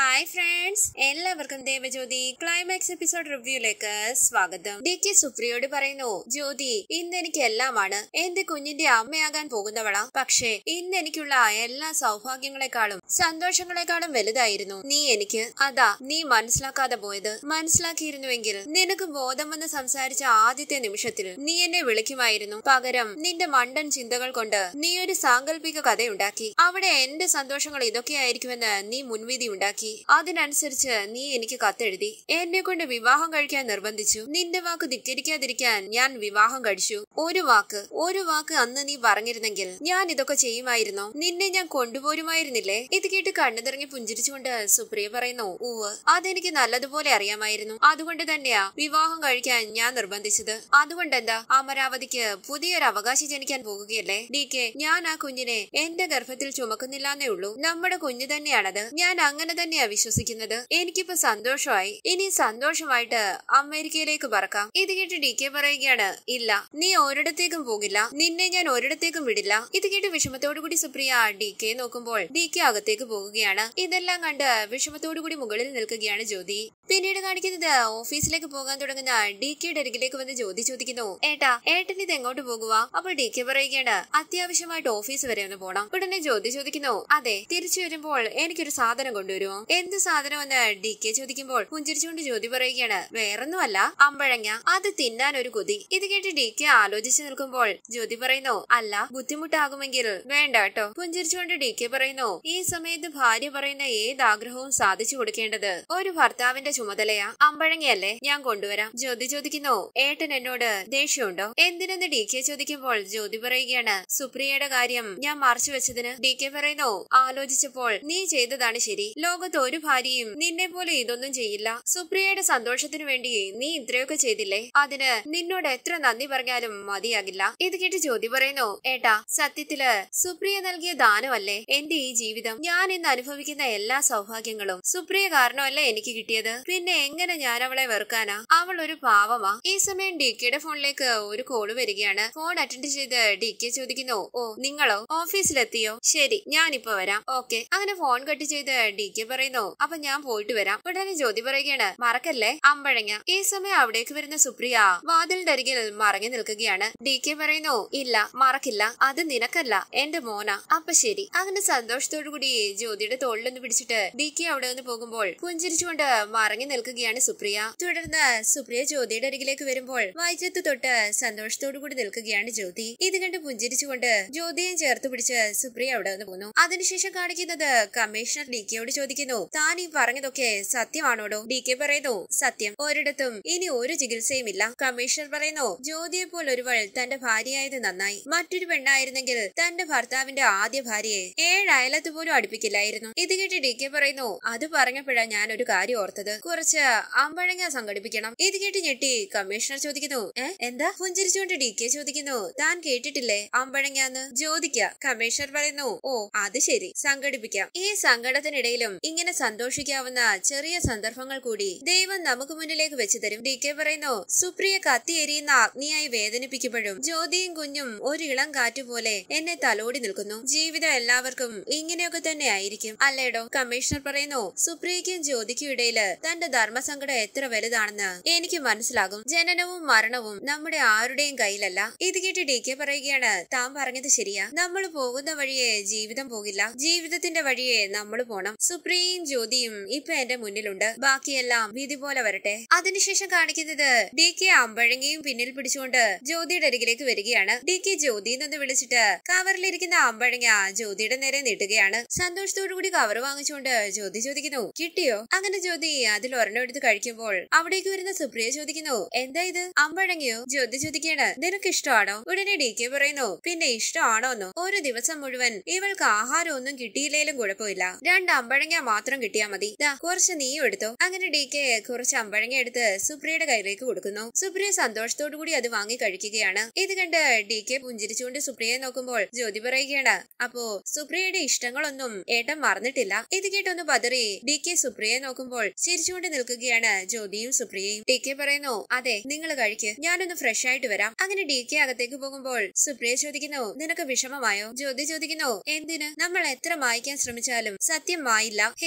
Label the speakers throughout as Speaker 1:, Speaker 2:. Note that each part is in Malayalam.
Speaker 1: ഹായ് ഫ്രണ്ട്സ് എല്ലാവർക്കും ദേവജ്യോതി ക്ലൈമാക്സ് എപ്പിസോഡ് റിവ്യൂയിലേക്ക് സ്വാഗതം ഡി കെ സുപ്രിയോട് പറയുന്നു ജ്യോതി ഇന്ന് എനിക്ക് എല്ലാമാണ് എന്റെ കുഞ്ഞിന്റെ അമ്മയാകാൻ പോകുന്നവളാ പക്ഷേ ഇന്ന് എനിക്കുള്ള എല്ലാ സൗഭാഗ്യങ്ങളെക്കാളും സന്തോഷങ്ങളെക്കാളും വലുതായിരുന്നു നീ എനിക്ക് അതാ നീ മനസ്സിലാക്കാതെ പോയത് മനസ്സിലാക്കിയിരുന്നുവെങ്കിൽ നിനക്ക് ബോധം വന്ന് സംസാരിച്ച ആദ്യത്തെ നിമിഷത്തിൽ നീ എന്നെ വിളിക്കുമായിരുന്നു പകരം നിന്റെ മണ്ടൻ ചിന്തകൾ കൊണ്ട് നീ ഒരു സാങ്കല്പിക കഥയുണ്ടാക്കി അവിടെ എന്റെ സന്തോഷങ്ങൾ ഇതൊക്കെയായിരിക്കുമെന്ന് നീ മുൻവിധി ഉണ്ടാക്കി അതിനനുസരിച്ച് നീ എനിക്ക് കത്തെഴുതി എന്നെ കൊണ്ട് വിവാഹം കഴിക്കാൻ നിർബന്ധിച്ചു നിന്റെ വാക്ക് ധിക്കരിക്കാതിരിക്കാൻ ഞാൻ വിവാഹം കഴിച്ചു ഒരു വാക്ക് ഒരു വാക്ക് അന്ന് നീ പറഞ്ഞിരുന്നെങ്കിൽ ഞാൻ ഇതൊക്കെ ചെയ്യുമായിരുന്നോ നിന്നെ ഞാൻ കൊണ്ടുപോരുമായിരുന്നില്ലേ ഇത് കേട്ട് കണ്ണു തിറങ്ങി പുഞ്ചിരിച്ചുകൊണ്ട് സുപ്രിയ പറയുന്നു ഊവ് അതെനിക്ക് നല്ലതുപോലെ അറിയാമായിരുന്നു അതുകൊണ്ട് തന്നെയാ വിവാഹം കഴിക്കാൻ ഞാൻ നിർബന്ധിച്ചത് അതുകൊണ്ടെന്താ അമരാവതിക്ക് പുതിയൊരു അവകാശി ജനിക്കാൻ പോകുകയല്ലേ ഡി കെ ഞാൻ ആ കുഞ്ഞിനെ എന്റെ ഗർഭത്തിൽ ചുമക്കുന്നില്ലാന്നേ ഉള്ളൂ നമ്മുടെ കുഞ്ഞ് തന്നെയാണത് ഞാൻ അങ്ങനെ തന്നെയാ വിശ്വസിക്കുന്നത് എനിക്കിപ്പോ സന്തോഷമായി ഇനി സന്തോഷമായിട്ട് അമേരിക്കയിലേക്ക് പറക്കാം ഇത് കേട്ട് ഡി കെ പറയുകയാണ് ഇല്ല നീ ഒരിടത്തേക്കും പോകില്ല നിന്നെ ഞാൻ ഒരിടത്തേക്കും വിടില്ല ഇത് കേട്ട് വിഷമത്തോടുകൂടി സുപ്രിയ ഡി കെ നോക്കുമ്പോൾ ഡി കെ അകത്തേക്ക് പോകുകയാണ് ഇതെല്ലാം കണ്ട് വിഷമത്തോടുകൂടി മുകളിൽ നിൽക്കുകയാണ് ജ്യോതി പിന്നീട് കാണിക്കുന്നത് ഓഫീസിലേക്ക് പോകാൻ തുടങ്ങുന്ന ഡി കെയുടെ അരികിലേക്ക് വന്ന് ജ്യോതി ചോദിക്കുന്നു ഏട്ടാ ഏട്ടൻ ഇത് എങ്ങോട്ട് പോകുക അപ്പോൾ ഡി കെ പറയുകയാണ് അത്യാവശ്യമായിട്ട് ഓഫീസ് വരെ ഒന്ന് പോണം ഉടനെ ജ്യോതി ചോദിക്കുന്നു അതെ തിരിച്ചു വരുമ്പോൾ എനിക്കൊരു സാധനം കൊണ്ടുവരുമോ എന്ത് സാധനമെന്ന് ഡി കെ ചോദിക്കുമ്പോൾ പുഞ്ചിരിച്ചുകൊണ്ട് ജ്യോതി പറയുകയാണ് വേറൊന്നുമല്ല അമ്പഴങ്ങ അത് തിന്നാൻ ഒരു കൊതി ഇത് കേട്ട് ഡി കെ ആലോചിച്ചു നിൽക്കുമ്പോൾ ജ്യോതി പറയുന്നു അല്ല ബുദ്ധിമുട്ടാകുമെങ്കിൽ വേണ്ട കേട്ടോ പുഞ്ചിരിച്ചുകൊണ്ട് ഡി കെ പറയുന്നു ഈ സമയത്ത് ഭാര്യ പറയുന്ന ഏത് ആഗ്രഹവും സാധിച്ചു കൊടുക്കേണ്ടത് ഒരു ഭർത്താവിന്റെ ചുമതലയാ അമ്പഴങ്ങയല്ലേ ഞാൻ കൊണ്ടുവരാം ജ്യോതി ചോദിക്കുന്നു ഏട്ടൻ എന്നോട് ദേഷ്യമുണ്ടോ എന്തിനെന്ന് ഡി കെ ചോദിക്കുമ്പോൾ ജ്യോതി പറയുകയാണ് സുപ്രിയയുടെ കാര്യം ഞാൻ മറച്ചു വെച്ചതിന് ഡി കെ പറയുന്നു ആലോചിച്ചപ്പോൾ നീ ചെയ്തതാണ് ശരി ലോകത്ത് ഒരു ഭാര്യയും നിന്നെ പോലെ ഇതൊന്നും ചെയ്യില്ല സുപ്രിയയുടെ സന്തോഷത്തിനു വേണ്ടി നീ ഇത്രയൊക്കെ ചെയ്തില്ലേ അതിന് നിന്നോട് എത്ര നന്ദി പറഞ്ഞാലും മതിയാകില്ല ഇത് കേട്ട് ജ്യോതി പറയുന്നു ഏട്ടാ സത്യത്തില് സുപ്രിയ നൽകിയ ദാനമല്ലേ എന്റെ ഈ ജീവിതം ഞാൻ ഇന്ന് അനുഭവിക്കുന്ന എല്ലാ സൗഭാഗ്യങ്ങളും സുപ്രിയ കാരണമല്ലേ എനിക്ക് കിട്ടിയത് പിന്നെ എങ്ങനെ ഞാൻ അവളെ വെറുക്കാനാ അവൾ ഒരു പാവമാ ഈ സമയം ഡി കെയുടെ ഫോണിലേക്ക് ഒരു കോള് വരികയാണ് ഫോൺ അറ്റൻഡ് ചെയ്ത് ഡി കെ ചോദിക്കുന്നു ഓ നിങ്ങളോ ഓഫീസിലെത്തിയോ ശരി ഞാനിപ്പോ വരാം ഓക്കെ അങ്ങനെ ഫോൺ കട്ട് ചെയ്ത് ഡി കെ പറയുന്നു അപ്പൊ ഞാൻ പോയിട്ട് വരാം ഉടനെ ജ്യോതി പറയുകയാണ് മറക്കല്ലേ അമ്പഴങ്ങ ഈ സമയം അവിടേക്ക് വരുന്ന സുപ്രിയ വാതിലിന്റെ അരികിൽ മറങ്ങി നിൽക്കുകയാണ് ഡി കെ പറയുന്നു ഇല്ല മറക്കില്ല അത് നിനക്കല്ല എന്റെ മോനാ അപ്പൊ ശരി അങ്ങനെ സന്തോഷത്തോടു കൂടി ജ്യോതിയുടെ തോളിലൊന്ന് പിടിച്ചിട്ട് ഡി കെ അവിടെ നിന്ന് പോകുമ്പോൾ പുഞ്ചിരിച്ചുകൊണ്ട് മറങ്ങി നിൽക്കുകയാണ് സുപ്രിയ തുടർന്ന് സുപ്രിയ ജ്യോതിയുടെ അരികിലേക്ക് വരുമ്പോൾ വൈദ്യത്ത് തൊട്ട് സന്തോഷത്തോടു കൂടി നിൽക്കുകയാണ് ജ്യോതി ഇത് കണ്ട് പുഞ്ചിരിച്ചുകൊണ്ട് ജ്യോതിയെ ചേർത്ത് പിടിച്ച് സുപ്രിയ അവിടെ നിന്ന് പോന്നു അതിനുശേഷം കാണിക്കുന്നത് കമ്മീഷണർ ഡി കെയോട് ചോദിക്കുന്നു താൻ ഈ പറഞ്ഞതൊക്കെ സത്യമാണോടോ ഡി കെ പറയുന്നു സത്യം ഒരിടത്തും ഇനി ഒരു ചികിത്സയും ഇല്ല കമ്മീഷണർ പറയുന്നു ജ്യോതിയെ പോലെ ഒരുവൾ തന്റെ ഭാര്യയായത് നന്നായി മറ്റൊരു പെണ്ണായിരുന്നെങ്കിൽ തന്റെ ഭർത്താവിന്റെ ആദ്യ ഭാര്യയെ ഏഴ് അയലത്ത് പോലും അടുപ്പിക്കില്ലായിരുന്നു ഇത് കേട്ട് ഡി കെ പറയുന്നു അത് പറഞ്ഞപ്പോഴാ ഞാൻ ഒരു കാര്യം ഓർത്തത് കുറച്ച് അമ്പഴങ്ങ സംഘടിപ്പിക്കണം ഇത് കേട്ട് ഞെട്ടി കമ്മീഷണർ ചോദിക്കുന്നു ഏ എന്താ പുഞ്ചിരിച്ചുകൊണ്ട് ഡി കെ ചോദിക്കുന്നു താൻ കേട്ടിട്ടില്ലേ അമ്പഴങ്ങാന്ന് ജ്യോതിക്ക കമ്മീഷണർ പറയുന്നു ഓ അത് ശരി സംഘടിപ്പിക്കാം ഈ സങ്കടത്തിനിടയിലും ഇങ്ങനെ സന്തോഷിക്കാവുന്ന ചെറിയ സന്ദർഭങ്ങൾ കൂടി ദൈവം നമുക്ക് മുന്നിലേക്ക് വെച്ചു തരും ഡി കെ പറയുന്നു സുപ്രിയ കത്തിയെരിയുന്ന അഗ്നിയായി വേദനിപ്പിക്കുമ്പോഴും ജ്യോതിയും കുഞ്ഞും ഒരു ഇളം കാറ്റുപോലെ എന്നെ തലോടി നിൽക്കുന്നു ജീവിതം എല്ലാവർക്കും ഇങ്ങനെയൊക്കെ തന്നെ ആയിരിക്കും അല്ലേടോ കമ്മീഷണർ പറയുന്നു സുപ്രിയയ്ക്കും ജ്യോതിക്കും ഇടയില് തന്റെ ധർമ്മസങ്കടം എത്ര വലുതാണെന്ന് എനിക്ക് മനസ്സിലാകും ജനനവും മരണവും നമ്മുടെ ആരുടെയും കയ്യിലല്ല ഇത് കേട്ട് ഡി കെ പറയുകയാണ് താൻ പറഞ്ഞത് ശരിയാ നമ്മൾ പോകുന്ന വഴിയെ ജീവിതം പോകില്ല ജീവിതത്തിന്റെ വഴിയെ നമ്മൾ പോണം സുപ്രിയയും ജ്യോതിയും ഇപ്പൊ എന്റെ മുന്നിലുണ്ട് ബാക്കിയെല്ലാം വിധി പോലെ വരട്ടെ അതിനുശേഷം കാണിക്കുന്നത് ഡി കെ അമ്പഴങ്ങയും പിന്നിൽ പിടിച്ചുകൊണ്ട് ജ്യോതിയുടെ അരികിലേക്ക് വരികയാണ് ഡി കെ ജ്യോതി എന്നൊന്ന് വിളിച്ചിട്ട് കവറിലിരിക്കുന്ന അമ്പഴങ്ങ ജ്യോതിയുടെ നേരെ നീട്ടുകയാണ് സന്തോഷത്തോടു കൂടി കവർ വാങ്ങിച്ചുകൊണ്ട് ജ്യോതി ചോദിക്കുന്നു കിട്ടിയോ അങ്ങനെ ജ്യോതി അതിൽ ഒരെണ്ണം എടുത്ത് കഴിക്കുമ്പോൾ അവിടേക്ക് വരുന്ന സുപ്രിയ ചോദിക്കുന്നു എന്താ ഇത് അമ്പഴങ്ങയോ ജ്യോതി ചോദിക്കുകയാണ് നിനക്ക് ഇഷ്ടമാണോ ഉടനെ ഡി കെ പറയുന്നു പിന്നെ ഇഷ്ടമാണോന്നോ ഒരു ദിവസം മുഴുവൻ ഇവൾക്ക് ആഹാരം ഒന്നും കിട്ടിയില്ലേലും കുഴപ്പമില്ല രണ്ട് അമ്പഴങ്ങ മാത്രം കിട്ടിയാ മതി ദാ കുറച്ച് നീയും എടുത്തോ അങ്ങനെ ഡി കെ കുറച്ച് അമ്പഴങ്ങ എടുത്ത് സുപ്രിയയുടെ കയ്യിലേക്ക് കൊടുക്കുന്നു സുപ്രിയ സന്തോഷത്തോടു കൂടി അത് വാങ്ങി കഴിക്കുകയാണ് ഇത് കണ്ട് ഡി കെ പുഞ്ചിരിച്ചുകൊണ്ട് സുപ്രിയയെ നോക്കുമ്പോൾ ജ്യോതി പറയുകയാണ് അപ്പോ സുപ്രിയയുടെ ഇഷ്ടങ്ങളൊന്നും ഏട്ടൻ മറന്നിട്ടില്ല ഇത് കേട്ടൊന്ന് പതറി ഡി കെ സുപ്രിയയെ നോക്കുമ്പോൾ ചിരിച്ചുകൊണ്ട് നിൽക്കുകയാണ് ജ്യോതിയും സുപ്രിയയും ഡി കെ പറയുന്നു അതെ നിങ്ങൾ കഴിക്ക് ഞാനൊന്ന് ഫ്രഷ് ആയിട്ട് വരാം അങ്ങനെ ഡി കെ അകത്തേക്ക് പോകുമ്പോൾ സുപ്രിയ ചോദിക്കുന്നു നിനക്ക് വിഷമമായോ ജ്യോതി ചോദിക്കുന്നു എന്തിന് നമ്മൾ എത്ര മായ്ക്കാൻ ശ്രമിച്ചാലും സത്യം മായില്ല ഹെ,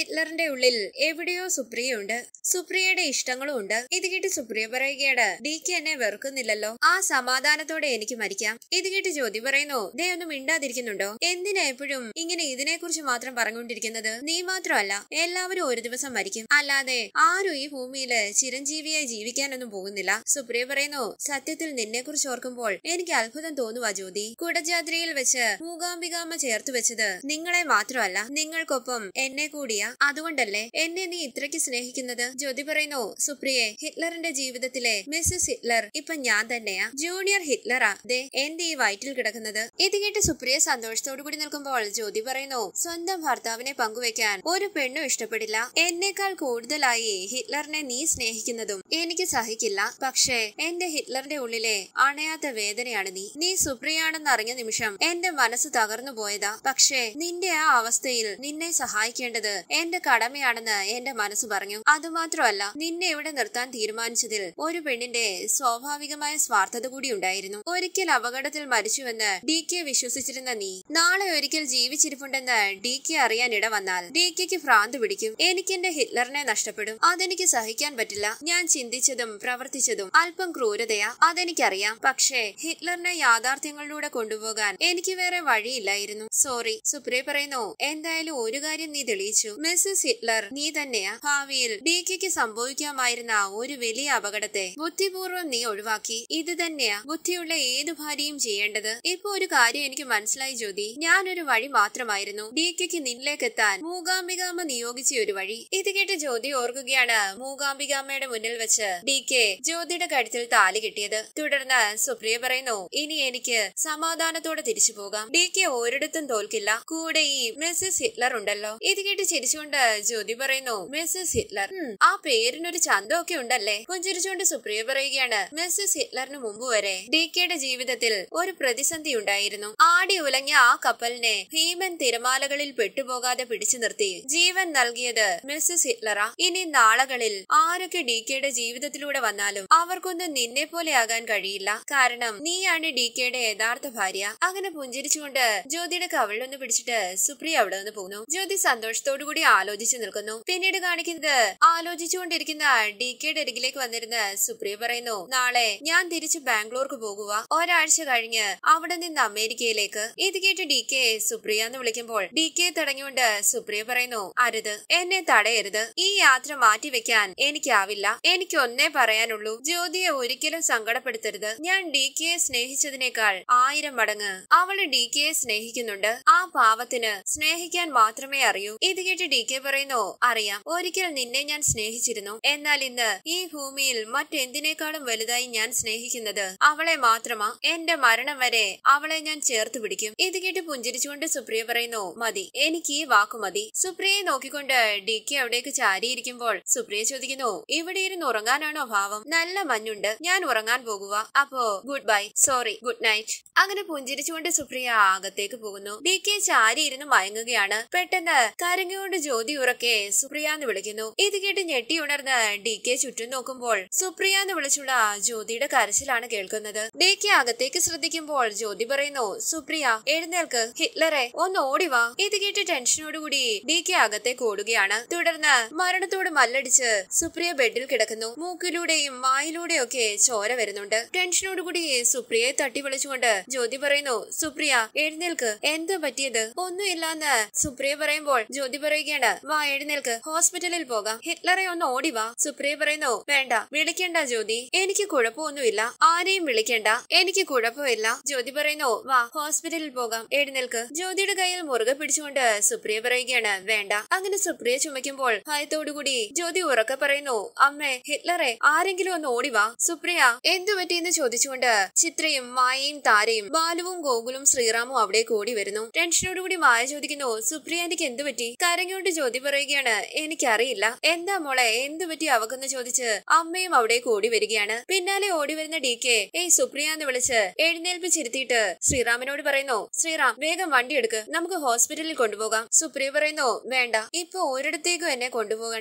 Speaker 1: ഹിറ്റ്ലറിന്റെ ഉള്ളിൽ എവിടെയോ സുപ്രിയയുണ്ട് സുപ്രിയയുടെ ഇഷ്ടങ്ങളും ഉണ്ട് ഇത് കേട്ട് സുപ്രിയ പറയുകയാണ് ഡി കെ എന്നെ വെറുക്കുന്നില്ലല്ലോ ആ സമാധാനത്തോടെ എനിക്ക് മരിക്കാം ഇത് കേട്ട് ജ്യോതി പറയുന്നു ദേ ഒന്നും മിണ്ടാതിരിക്കുന്നുണ്ടോ എന്തിനാ എപ്പോഴും ഇങ്ങനെ ഇതിനെക്കുറിച്ച് മാത്രം പറഞ്ഞുകൊണ്ടിരിക്കുന്നത് നീ മാത്രമല്ല എല്ലാവരും ഒരു ദിവസം മരിക്കും അല്ലാതെ ആരും ഈ ഭൂമിയില് ചിരഞ്ജീവിയായി ജീവിക്കാനൊന്നും പോകുന്നില്ല സുപ്രിയ പറയുന്നു സത്യത്തിൽ നിന്നെ കുറിച്ച് ഓർക്കുമ്പോൾ എനിക്ക് അത്ഭുതം തോന്നുവാ ജ്യോതി കുടജാദ്രിയിൽ വെച്ച് മൂകാംബികാമ്മ ചേർത്ത് വെച്ചത് നിങ്ങളെ മാത്രമല്ല നിങ്ങൾക്കൊപ്പം എന്നെ കൂടിയാ അതുകൊണ്ടല്ലേ എന്നെ നീ ഇത്രയ്ക്ക് സ്നേഹിക്കുന്നത് ജ്യോതി പറയുന്നു സുപ്രിയെ ഹിറ്റ്ലറിന്റെ ജീവിതത്തിലെ മിസ്സസ് ഹിറ്റ്ലർ ഇപ്പൊ ഞാൻ തന്നെയാ ജൂനിയർ ഹിറ്റ്ലറാ ദേ എന്റെ ഈ വയറ്റിൽ കിടക്കുന്നത് ഇത് കേട്ട് സുപ്രിയ സന്തോഷത്തോടു കൂടി നിൽക്കുമ്പോൾ ജ്യോതി പറയുന്നു സ്വന്തം ഭർത്താവിനെ പങ്കുവെക്കാൻ ഒരു പെണ്ണും ഇഷ്ടപ്പെടില്ല എന്നേക്കാൾ കൂടുതലായി ഹിറ്റ്ലറിനെ നീ സ്നേഹിക്കുന്നതും എനിക്ക് സഹിക്കില്ല പക്ഷേ എന്റെ ഹിറ്റ്ലറിന്റെ ഉള്ളിലെ അണയാത്ത വേദനയാണ് നീ നീ സുപ്രിയാണെന്ന് അറിഞ്ഞ നിമിഷം എന്റെ മനസ്സ് തകർന്നു പോയതാ പക്ഷേ നിന്റെ ആ അവസ്ഥയിൽ നിന്നെ സഹായിക്കേണ്ടത് എന്റെ കടമയാണെന്ന് എന്റെ മനസ്സ് പറഞ്ഞു അതുമാത്രമല്ല നിന്നെ ഇവിടെ നിർത്താൻ തീരുമാനിച്ചതിൽ ഒരു പെണ്ണിന്റെ സ്വാഭാവികമായ സ്വാർത്ഥത കൂടി ഉണ്ടായിരുന്നു ഒരിക്കൽ അപകടത്തിൽ മരിച്ചുവെന്ന് ഡി കെ വിശ്വസിച്ചിരുന്ന നീ നാളെ ഒരിക്കൽ ജീവിച്ചിരിപ്പുണ്ടെന്ന് ഡി കെ അറിയാൻ ഇട വന്നാൽ ഡി കെക്ക് ഭ്രാന്ത് പിടിക്കും എനിക്ക് എന്റെ ഹിറ്റ്ലറിനെ നഷ്ടപ്പെടും അതെനിക്ക് സഹിക്കാൻ പറ്റില്ല ഞാൻ ചിന്തിച്ചതും പ്രവർത്തിച്ചതും അല്പം ക്രൂരതയാ അതെനിക്കറിയാം പക്ഷേ ഹിറ്റ്ലറിനെ യാഥാർത്ഥ്യങ്ങളിലൂടെ കൊണ്ടുപോകാൻ എനിക്ക് വേറെ വഴിയില്ലായിരുന്നു സോറി സുപ്രിയ പറയുന്നു എന്തായാലും ഒരു കാര്യം നീ തെളിയിച്ചു മിസ്സസ് ഹിറ്റ്ലർ നീ തന്നെയാ ഭാവിയിൽ ഡി കെക്ക് സംഭവിക്കാമായിരുന്ന ഒരു വലിയ അപകടത്തെ ബുദ്ധിപൂർവ്വം നീ ഒഴിവാക്കി ഇത് തന്നെയാ ബുദ്ധിയുള്ള ഏതു ഭാര്യയും ചെയ്യേണ്ടത് ഇപ്പൊ ഒരു കാര്യം എനിക്ക് മനസ്സിലായി ജ്യോതി ഞാനൊരു വഴി മാത്രമായിരുന്നു ഡി കെക്ക് നിന്നിലേക്ക് എത്താൻ മൂകാംബികാമ്മ നിയോഗിച്ച ഒരു വഴി ഇത് കേട്ട് ജ്യോതി ഓർക്കുകയാണ് മൂകാംബികാമ്മയുടെ മുന്നിൽ വെച്ച് ഡി കെ ജ്യോതിയുടെ കഴുത്തിൽ താലി കിട്ടിയത് തുടർന്ന് സുപ്രിയ പറയുന്നു ഇനി എനിക്ക് സമാധാനത്തോടെ തിരിച്ചു പോകാം ഡി കെ ഒരിടത്തും തോൽക്കില്ല കൂടെ ഈ മിസ്സസ് ഹിറ്റ്ലർ ഉണ്ടല്ലോ ഇത് കേട്ട് ചിരിച്ചുകൊണ്ട് ജ്യോതി പറയുന്നു മിസ്സസ് ഹിറ്റ്ലർ "ഉം, ആ പേരിനൊരു ചന്തമൊക്കെ ഉണ്ടല്ലേ പുഞ്ചിരിച്ചുകൊണ്ട് സുപ്രിയ പറയുകയാണ് മിസ്സസ് ഹിറ്റ്ലറിന് മുമ്പ് വരെ ഡി കെയുടെ ജീവിതത്തിൽ ഒരു പ്രതിസന്ധി ഉണ്ടായിരുന്നു ആടി ഉലഞ്ഞ ആ കപ്പലിനെ ഭീമൻ തിരമാലകളിൽ പെട്ടുപോകാതെ പിടിച്ചു നിർത്തി ജീവൻ നൽകിയത് മിസ്സസ് ഹിറ്റ്ലറാ ഇനി നാളകളിൽ ആരൊക്കെ ഡി കെയുടെ ജീവിതത്തിലൂടെ വന്നാലും അവർക്കൊന്നും നിന്നെ പോലെ ആകാൻ കഴിയില്ല കാരണം നീയാണ് ഡി കെയുടെ യഥാർത്ഥ ഭാര്യ അങ്ങനെ പുഞ്ചിരിച്ചുകൊണ്ട് ജ്യോതിയുടെ കവിളിലൊന്ന് പിടിച്ചിട്ട് സുപ്രിയ അവിടെ നിന്ന് പോകുന്നു ജ്യോതി സന്തോഷത്തോടു കൂടി ആലോചിച്ചു നിൽക്കുന്നു പിന്നീട് കാണിക്കുന്നത് ആലോചിച്ചുകൊണ്ടിരിക്കുന്ന ഡി കെയുടെ അരികിലേക്ക് വന്നിരുന്ന സുപ്രിയ പറയുന്നു നാളെ ഞാൻ തിരിച്ച് ബാംഗ്ലൂർക്ക് പോകുക ഒരാഴ്ച കഴിഞ്ഞ് അവിടെ നിന്ന് അമേരിക്കയിലേക്ക് ഇത് കേട്ട് ഡി കെ സുപ്രിയ എന്ന് വിളിക്കുമ്പോൾ ഡി കെ തടഞ്ഞുകൊണ്ട് സുപ്രിയ പറയുന്നു അരുത് എന്നെ തടയരുത് ഈ യാത്ര മാറ്റിവെക്കാൻ എനിക്കാവില്ല എനിക്ക് ഒന്നേ പറയാനുള്ളൂ ജ്യോതിയെ ഒരിക്കലും സങ്കടപ്പെടുത്തരുത് ഞാൻ ഡി കെയെ സ്നേഹിച്ചതിനേക്കാൾ ആയിരം മടങ്ങ് അവള് ഡി കെയെ സ്നേഹിക്കുന്നുണ്ട് ആ പാവത്തിന് സ്നേഹിക്കാൻ മാത്രമേ അറിയൂ ഇത് കേട്ട് ഡി കെ പറയുന്നു അറിയാം ഒരിക്കൽ നിന്നെ ഞാൻ സ്നേഹിച്ചിരുന്നു എന്നാൽ ഇന്ന് ഈ ഭൂമിയിൽ മറ്റെന്തിനേക്കാളും വലുതായി ഞാൻ സ്നേഹിക്കുന്നത് അവളെ മാത്രമാ എന്റെ മരണം വരെ അവളെ ഞാൻ ചേർത്ത് പിടിക്കും ഇത് കേട്ട് പുഞ്ചിരിച്ചുകൊണ്ട് സുപ്രിയ പറയുന്നു മതി എനിക്ക് ഈ വാക്കു മതി സുപ്രിയയെ നോക്കിക്കൊണ്ട് ഡി കെ അവിടേക്ക് ചാരിയിരിക്കുമ്പോൾ സുപ്രിയ ചോദിക്കുന്നു ഇവിടെ ഇരുന്ന് ഉറങ്ങാനാണോ ഭാവം നല്ല മഞ്ഞുണ്ട് ഞാൻ ഉറങ്ങാൻ പോകുക അപ്പോ good bye sorry good night അങ്ങനെ പുഞ്ചിരിച്ചുകൊണ്ട് സുപ്രിയ അകത്തേക്ക് പോകുന്നു ഡി കെ ചാരി ഇരുന്ന് മയങ്ങുകയാണ് പെട്ടെന്ന് കരഞ്ഞുകൊണ്ട് ജ്യോതി ഉറക്കെ സുപ്രിയ എന്ന് വിളിക്കുന്നു ഇത് കേട്ട് ഞെട്ടി ഉണർന്ന് ഡി കെ ചുറ്റും നോക്കുമ്പോൾ സുപ്രിയ എന്ന് വിളിച്ചുള്ള ജ്യോതിയുടെ കരച്ചിലാണ് കേൾക്കുന്നത് ഡി കെ അകത്തേക്ക് ശ്രദ്ധിക്കുമ്പോൾ ജ്യോതി പറയുന്നു സുപ്രിയ എഴുന്നേൽക്ക് ഹിറ്റ്ലറെ ഒന്ന് ഓടിവാ ഇത് കേട്ട് ടെൻഷനോടുകൂടി ഡി കെ അകത്തേക്ക് ഓടുകയാണ് തുടർന്ന് മരണത്തോട് മല്ലടിച്ച് സുപ്രിയ ബെഡിൽ കിടക്കുന്നു മൂക്കിലൂടെയും വായിലൂടെയും ഒക്കെ ചോര വരുന്നുണ്ട് ടെൻഷനോടുകൂടി സുപ്രിയയെ തട്ടി വിളിച്ചുകൊണ്ട് ജ്യോതി പറയുന്നു സുപ്രിയ എഴുന്നേൽക്ക് എന്താ പറ്റിയത് ഒന്നുമില്ലാന്ന് സുപ്രിയ പറയുമ്പോൾ ജ്യോതി പറയുകയാണ് വാ എഴുന്നേൽക്ക് ഹോസ്പിറ്റലിൽ പോകാം ഹിറ്റ്ലറെ ഒന്ന് ഓടി വാ സുപ്രിയ പറയുന്നു വേണ്ട വിളിക്കണ്ട ജ്യോതി എനിക്ക് കുഴപ്പമൊന്നുമില്ല ആരെയും വിളിക്കണ്ട എനിക്ക് കുഴപ്പമില്ല ജ്യോതി പറയുന്നു വാ ഹോസ്പിറ്റലിൽ പോകാം എഴുന്നേൽക്ക് ജ്യോതിയുടെ കയ്യിൽ മുറുകെ പിടിച്ചുകൊണ്ട് സുപ്രിയ പറയുകയാണ് വേണ്ട അങ്ങനെ സുപ്രിയ ചുമയ്ക്കുമ്പോൾ ഭയത്തോടുകൂടി ജ്യോതി ഉറക്കെ പറയുന്നു അമ്മേ ഹിറ്റ്ലറെ ആരെങ്കിലും ഒന്ന് ഓടി വാ സുപ്രിയ എന്തു പറ്റിയെന്ന് ചോദിച്ചുകൊണ്ട് ചിത്രയും മായയും താരയും ബാലുവും ഗോകുലും ശ്രീറാമും അവിടെ കൂടി വരുന്നു ടെൻഷനോടുകൂടി മായ ചോദിക്കുന്നു സുപ്രിയ എനിക്ക് എന്തു പറ്റി കരഞ്ഞുകൊണ്ട് ജ്യോതി പറയുകയാണ് എനിക്കറിയില്ല എന്താ മോളെ എന്തു പറ്റി അവക്കെന്ന് ചോദിച്ച് അമ്മയും അവിടെ കൂടി വരികയാണ് പിന്നാലെ ഓടി വരുന്ന ഡി കെ ഏയ് സുപ്രിയ എന്ന് വിളിച്ച് എഴുന്നേൽപ്പിച്ചിരുത്തിയിട്ട് ശ്രീറാമിനോട് പറയുന്നു ശ്രീറാം വേഗം വണ്ടി എടുക്ക് നമുക്ക് ഹോസ്പിറ്റലിൽ കൊണ്ടുപോകാം സുപ്രിയ പറയുന്നു വേണ്ട ഇപ്പൊ ഒരിടത്തേക്കും എന്നെ കൊണ്ടുപോകണ്ട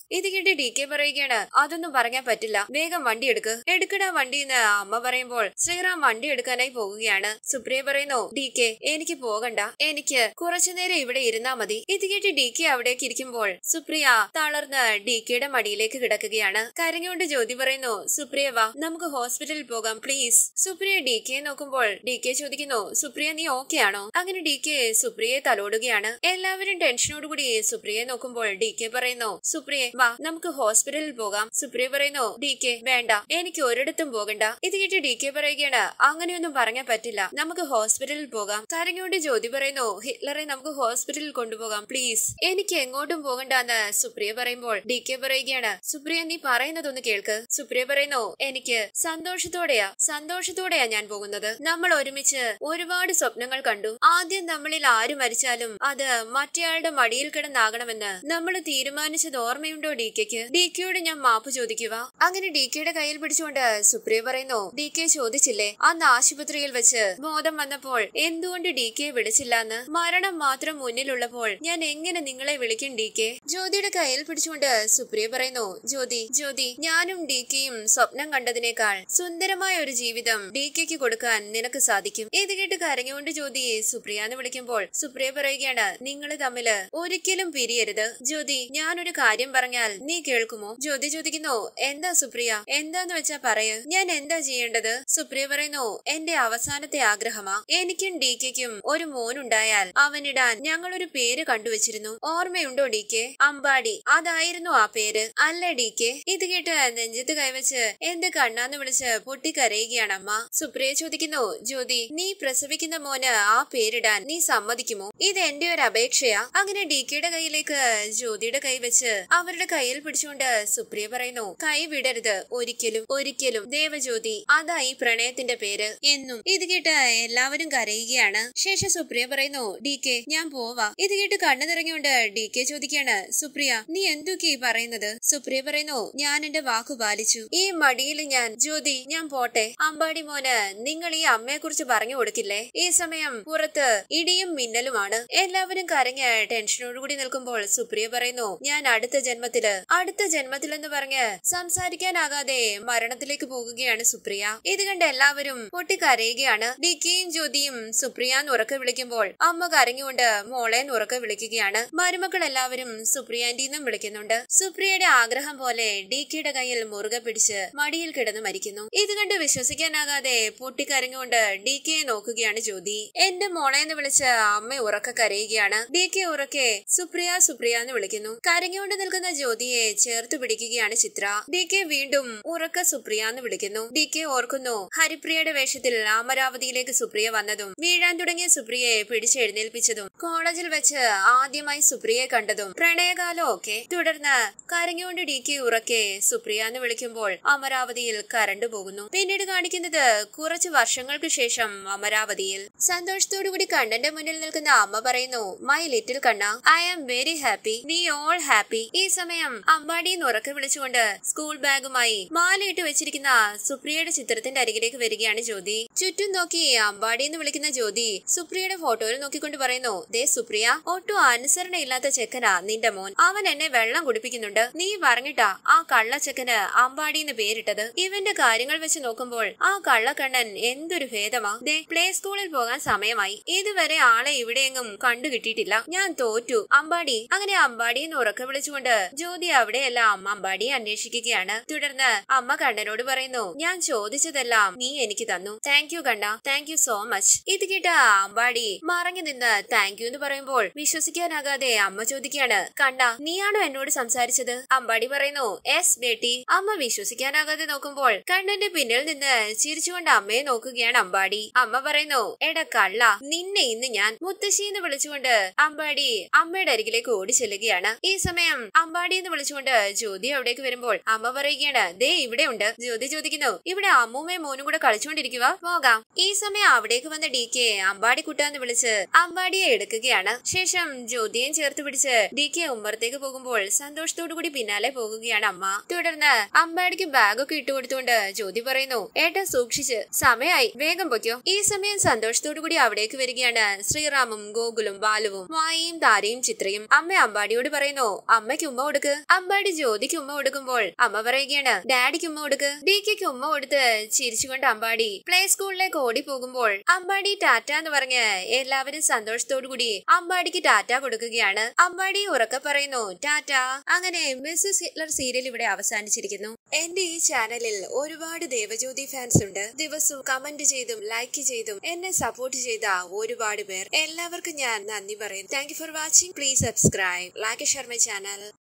Speaker 1: ഇത് കേട്ട് ഡി കെ പറയുകയാണ് അതൊന്നും പറയാൻ പറ്റില്ല വേഗം വണ്ടി എടുക്ക് എടുക്കടാ വണ്ടി എന്ന് അമ്മ പറയുമ്പോൾ ശ്രീറാം വണ്ടി എടുക്കാനായി പോകുകയാണ് സുപ്രിയ പറയുന്നു ഡി കെ എനിക്ക് പോകണ്ട എനിക്ക് കുറച്ചുനേരം ഇവിടെ ഇരുന്നാ മതി ഇത് കേട്ട് ഡി കെ അവിടേക്ക് ഇരിക്കുമ്പോൾ സുപ്രിയ തളർന്ന് ഡി കെയുടെ മടിയിലേക്ക് കിടക്കുകയാണ് കരഞ്ഞുകൊണ്ട് ജ്യോതി പറയുന്നു സുപ്രിയ വാ നമുക്ക് ഹോസ്പിറ്റലിൽ പോകാം പ്ലീസ് സുപ്രിയ ഡി കെ നോക്കുമ്പോൾ ഡി കെ ചോദിക്കുന്നു സുപ്രിയ നീ ഓക്കെ ആണോ അങ്ങനെ ഡി കെ സുപ്രിയയെ തലോടുകയാണ് എല്ലാവരും ടെൻഷനോടുകൂടി സുപ്രിയയെ നോക്കുമ്പോൾ ഡി കെ പറയുന്നു സുപ്രിയെ വാ നമുക്ക് ഹോസ്പിറ്റലിൽ പോകാം സുപ്രിയ പറയുന്നു ഡി കെ വേണ്ട എനിക്ക് ഒരിടത്തും പോകണ്ട ഇത് കേട്ട് ഡി കെ പറയുകയാണ് അങ്ങനെയൊന്നും പറയാൻ പറ്റില്ല നമുക്ക് ഹോസ്പിറ്റലിൽ പോകാം കരഞ്ഞുകൊണ്ട് ജ്യോതി പറയുന്നു ഹിറ്റ്ലറെ നമുക്ക് ഹോസ്പിറ്റലിൽ കൊണ്ടുപോകാം പ്ലീസ് എനിക്ക് എങ്ങോട്ടും പോകണ്ടെന്ന് സുപ്രിയ പറയുമ്പോൾ ഡി കെ പറയുകയാണ് സുപ്രിയ നീ പറയുന്നതൊന്ന് കേൾക്ക് സുപ്രിയ പറയുന്നു എനിക്ക് സന്തോഷത്തോടെയാ സന്തോഷത്തോടെയാ ഞാൻ പോകുന്നത് നമ്മൾ ഒരുമിച്ച് ഒരുപാട് സ്വപ്നങ്ങൾ കണ്ടു ആദ്യം നമ്മളിൽ ആര് മരിച്ചാലും അത് മറ്റേയാളുടെ മടിയിൽ കിടന്നാകണമെന്ന് നമ്മൾ തീരുമാനിച്ചത് ഓർമ്മയുണ്ടോ ഡി കെക്ക് ഡി കെയോട് ഞാൻ മാപ്പ് ചോദിക്കുക അങ്ങനെ ഡി കെയുടെ കയ്യിൽ പിടിച്ചുകൊണ്ട് സുപ്രിയ പറയുന്നു ഡി കെ ചോദിച്ചില്ലേ അന്ന് ആശുപത്രിയിൽ വെച്ച് ബോധം വന്നപ്പോൾ എന്തുകൊണ്ട് ഡി കെ വിളിച്ചില്ലാന്ന് മരണം മാത്രം മുന്നിലുള്ളപ്പോൾ ഞാൻ എങ്ങനെ നിങ്ങളെ വിളിക്കും ഡി കെ ജ്യോതിയുടെ കയ്യിൽ പിടിച്ചുകൊണ്ട് സുപ്രിയ പറയുന്നു ജ്യോതി ജ്യോതി ഞാനും ഡി കെയും സ്വപ്നം കണ്ടതിനേക്കാൾ സുന്ദരമായ ഒരു ജീവിതം ഡി കെക്ക് കൊടുക്കാൻ നിനക്ക് സാധിക്കും ഇത് കേട്ട് കരഞ്ഞുകൊണ്ട് ജ്യോതി സുപ്രിയ എന്ന് വിളിക്കുമ്പോൾ സുപ്രിയ പറയുകയാണ് നിങ്ങൾ തമ്മില് ഒരിക്കലും പിരിയരുത് ജ്യോതി ഞാനൊരു കാര്യം പറഞ്ഞാൽ നീ കേൾക്കുമോ ജ്യോതി ചോദിക്കുന്നു എന്താ സുപ്രിയ എന്താന്ന് വെച്ചാ പറയ് ഞാൻ എന്താ ചെയ്യേണ്ടത് സുപ്രിയ പറയുന്നു എന്റെ അവസാനത്തെ ആഗ്രഹമാ എനിക്കും ഡി കെക്കും ഒരു മോനുണ്ടായാൽ അവനിടാൻ ഞങ്ങൾ ഒരു പേര് കണ്ടുവച്ചിരുന്നു ഓർമ്മയുണ്ടോ ഡി കെ അമ്പാടി അതായിരുന്നു ആ പേര് അല്ലേ ഡി കെ ഇത് കേട്ട് നെഞ്ചത്ത് കൈവച്ച് എന്റെ കണ്ണാന്ന് വിളിച്ച് പൊട്ടിക്കരയുകയാണ് അമ്മ സുപ്രിയ ചോദിക്കുന്നു ജ്യോതി നീ പ്രസവിക്കുന്ന മോന് ആ പേരിടാൻ നീ സമ്മതിക്കുമോ ഇത് എന്റെ ഒരു അപേക്ഷയാ അങ്ങനെ ഡി കെയുടെ കയ്യിലേക്ക് ജ്യോതിയുടെ കൈ വെച്ച് അവരുടെ കയ്യിൽ പിടിച്ചുകൊണ്ട് സുപ്രിയ പറയുന്നു കൈ വിടരുത് ഒരിക്കലും ഒരിക്കലും ദേവജ്യോതി അതാ ഈ പ്രണയത്തിന്റെ പേര് എന്നും ഇത് കേട്ട് എല്ലാവരും കരയുകയാണ് ശേഷം സുപ്രിയ പറയുന്നു ഡി കെ ഞാൻ പോവാ ഇത് കേട്ട് കണ്ണു നിറഞ്ഞുകൊണ്ട് ഡി കെ ചോദിക്കാണ് സുപ്രിയ നീ എന്തൊക്കെ ഈ പറയുന്നത് സുപ്രിയ പറയുന്നു ഞാൻ എന്റെ വാക്കു പാലിച്ചു ഈ മടിയിൽ ഞാൻ ജ്യോതി ഞാൻ പോട്ടെ അമ്പാടി മോന് നിങ്ങൾ ഈ അമ്മയെ കുറിച്ച് പറഞ്ഞു കൊടുക്കില്ലേ ഈ സമയം പുറത്ത് ഇടിയും മിന്നലുമാണ് എല്ലാവരും കരഞ്ഞ് ടെൻഷനോടുകൂടി നിൽക്കുമ്പോൾ സുപ്രിയ പറയുന്നു ഞാൻ അടുത്ത ജന്മത്തില് അടുത്ത ജന്മത്തിലെന്ന് പറഞ്ഞ് സംസാരിക്കാനാകാതെ മരണത്തിലേക്ക് പോകുകയാണ് സുപ്രിയ ഇത് കണ്ട് എല്ലാവരും പൊട്ടിക്കരയുകയാണ് ഡിക്കിയും ജ്യോതിയും സുപ്രിയ എന്ന് ഉറക്കെ വിളിക്കുമ്പോൾ അമ്മ കരഞ്ഞുകൊണ്ട് മോളെ എന്ന് ഉറക്കെ വിളിക്കുകയാണ് മരുമക്കൾ എല്ലാവരും സുപ്രിയാന്റി എന്നും വിളിക്കുന്നുണ്ട് സുപ്രിയയുടെ ആഗ്രഹം പോലെ ഡിക്കിയുടെ കയ്യിൽ മുറുകെ പിടിച്ച് മടിയിൽ കിടന്ന് മരിക്കുന്നു ഇത് കണ്ട് വിശ്വസിക്കാനാകാതെ പൊട്ടിക്കരഞ്ഞുകൊണ്ട് ഡി കെയെ നോക്കുകയാണ് ജ്യോതി എന്റെ മോളെ എന്ന് വിളിച്ച് അമ്മ ഉറക്കെ കരയുകയാണ് ഡി കെ ഉറക്കെ സുപ്രിയ സുപ്രിയ എന്ന് വിളിക്കുന്നു കരഞ്ഞുകൊണ്ട് നിൽക്കുന്ന ജ്യോതിയെ ചേർത്ത് പിടിക്കുകയാണ് ചിത്ര ഡി കെ വീണ്ടും ഉറക്ക സുപ്രിയ എന്ന് വിളിക്കുന്നു ഡി കെ ഓർക്കുന്നു ഹരിപ്രിയയുടെ വേഷത്തിൽ അമരാവതിയിലേക്ക് സുപ്രിയ വന്നതും വീഴാൻ തുടങ്ങിയ സുപ്രിയയെ പിടിച്ചെഴുന്നേൽപ്പിച്ചതും കോളേജിൽ വെച്ച് ആദ്യമായി സുപ്രിയയെ കണ്ടതും പ്രണയകാലം ഒക്കെ തുടർന്ന് കരഞ്ഞുകൊണ്ട് ഡി കെ ഉറക്കെ സുപ്രിയ എന്ന് വിളിക്കുമ്പോൾ അമരാവതിയിൽ കരണ്ട് പോകുന്നു പിന്നീട് കാണിക്കുന്നത് കുറച്ച് വർഷങ്ങൾക്ക് ശേഷം അമരാവതിയിൽ സന്തോഷത്തോടുകൂടി കണ്ണന്റെ മുന്നിൽ നിൽക്കുന്ന അമ്മ പറയുന്നു മൈ ലിറ്റിൽ കണ്ണ I am very happy we all happy ഈ സമയം അമ്പാടി എന്ന് ഉറക്കെ വിളിച്ചുകൊണ്ട് സ്കൂൾ ബാഗുമായി മാലയിട്ട് വെച്ചിരിക്കുന്ന സുപ്രിയയുടെ ചിത്രത്തിന്റെ അരികിലേക്ക് വരികയാണ് ജ്യോതി ചുറ്റും നോക്കി അമ്പാടി എന്ന് വിളിക്കുന്ന ജ്യോതി സുപ്രിയയുടെ ഫോട്ടോയിൽ നോക്കിക്കൊണ്ട് പറയുന്നു ദേ സുപ്രിയ ഒട്ടും അനുസരണയില്ലാത്ത ചെക്കനാ നിന്റെ മോൻ അവൻ എന്നെ വെള്ളം കുടിപ്പിക്കുന്നുണ്ട് നീ പറഞ്ഞിട്ടാ ആ കള്ളച്ചെക്കന് അമ്പാടി എന്ന് പേരിട്ടത് ഇവന്റെ കാര്യങ്ങൾ വെച്ച് നോക്കുമ്പോൾ ആ കള്ളക്കണ്ണൻ എന്തൊരു ഭേദമാ ദേ പ്ലേ സ്കൂളിൽ പോകാൻ സമയമായി ഇതുവരെ ആളെ ഇവിടെയെങ്ങും കണ്ടു കിട്ടിയിട്ടില്ല ഞാൻ തോറ്റു അമ്പാടി അങ്ങനെ അമ്പാടി എന്ന് ഉറക്കെ വിളിച്ചുകൊണ്ട് ജ്യോതി അവിടെയെല്ലാം അമ്പാടിയെ അന്വേഷിക്കുകയാണ് തുടർന്ന് അമ്മ കണ്ണനോട് പറയുന്നു ഞാൻ ചോദിച്ചതെല്ലാം നീ എനിക്ക് തന്നു താങ്ക് യു കണ്ണ താങ്ക് യു സോ മച്ച് ഇത് കേട്ട അമ്പാടി മറങ്ങി നിന്ന് താങ്ക് യു എന്ന് പറയുമ്പോൾ വിശ്വസിക്കാനാകാതെ അമ്മ ചോദിക്കുകയാണ് കണ്ണ നീയാണോ എന്നോട് സംസാരിച്ചത് അമ്പാടി പറയുന്നു എസ് ബേട്ടി അമ്മ വിശ്വസിക്കാനാകാതെ നോക്കുമ്പോൾ കണ്ണന്റെ പിന്നിൽ നിന്ന് ചിരിച്ചുകൊണ്ട് അമ്മയെ നോക്കുകയാണ് അമ്പാടി അമ്മ പറയുന്നു എടാ കള്ള നിന്നെ ഇന്ന് ഞാൻ മുത്തശ്ശി എന്ന് വിളിച്ചുകൊണ്ട് അമ്പാടി അമ്മയുടെ അരികിലേക്ക് ഓടി ചെല്ലുകയാണ് ഈ സമയം അമ്പാടി എന്ന് വിളിച്ചുകൊണ്ട് ജ്യോതി അവിടേക്ക് വരുമ്പോൾ അമ്മ പറയുകയാണ് ദേ ഇവിടെ ഉണ്ട് ജ്യോതി ചോദിക്കുന്നു ഇവിടെ അമ്മൂമ്മയും മോനും കൂടെ കളിച്ചുകൊണ്ടിരിക്കുക പോകാം ഈ സമയം അവിടേക്ക് വന്ന ഡി കെ അമ്പാടി കുട്ടാന്ന് വിളിച്ച് അമ്പാടിയെ എടുക്കുകയാണ് ശേഷം ജ്യോതിയും ചേർത്ത് പിടിച്ച് ഡി കെ ഉമ്മറത്തേക്ക് പോകുമ്പോൾ സന്തോഷത്തോടു കൂടി പിന്നാലെ പോകുകയാണ് അമ്മ തുടർന്ന് അമ്പാടിക്ക് ബാഗൊക്കെ ഇട്ടുകൊടുത്തുകൊണ്ട് ജ്യോതി പറയുന്നു ഏട്ടാ സൂക്ഷിച്ച് സമയായി വേഗം പൊയ്ക്കോ ഈ സമയം സന്തോഷത്തോടു കൂടി അവിടേക്ക് വരികയാണ് ശ്രീറാമും ഗോകുലും ബാലുവും മായയും താരയും ചിത്രയും അമ്മ അമ്പാടിയോട് പറയുന്നു അമ്മയ്ക്ക് ഉമ്മ കൊടുക്ക് അമ്പാടി ജ്യോതിക്ക് ഉമ്മ കൊടുക്കുമ്പോൾ അമ്മ പറയുകയാണ് ഡാഡിക്ക് ഉമ്മ കൊടുക്ക് ഡിക്ക് ഉമ്മ കൊടുത്ത് ചിരിച്ചുകൊണ്ട് അമ്പാടി പ്ലേ സ്കൂളിലേക്ക് ഓടി പോകുമ്പോൾ അമ്പാടി ടാറ്റ എന്ന് പറഞ്ഞ് എല്ലാവരും സന്തോഷത്തോടു കൂടി അമ്പാടിക്ക് ടാറ്റ കൊടുക്കുകയാണ് അമ്പാടി ഉറക്കെ പറയുന്നു ടാറ്റ അങ്ങനെ മിസ്സസ് ഹിറ്റ്ലർ സീരിയൽ ഇവിടെ അവസാനിച്ചിരിക്കുന്നു എന്റെ ഈ ചാനലിൽ ഒരുപാട് ദേവജ്യോതി ഫാൻസ് ഉണ്ട് ദിവസവും കമന്റ് ചെയ്തും ലൈക്ക് ചെയ്തും എന്നെ സപ്പോർട്ട് ചെയ്ത ഒരുപാട് പേർ എല്ലാവർക്കും ഞാൻ നന്ദി പറയുന്നു thank you for watching please subscribe like share my channel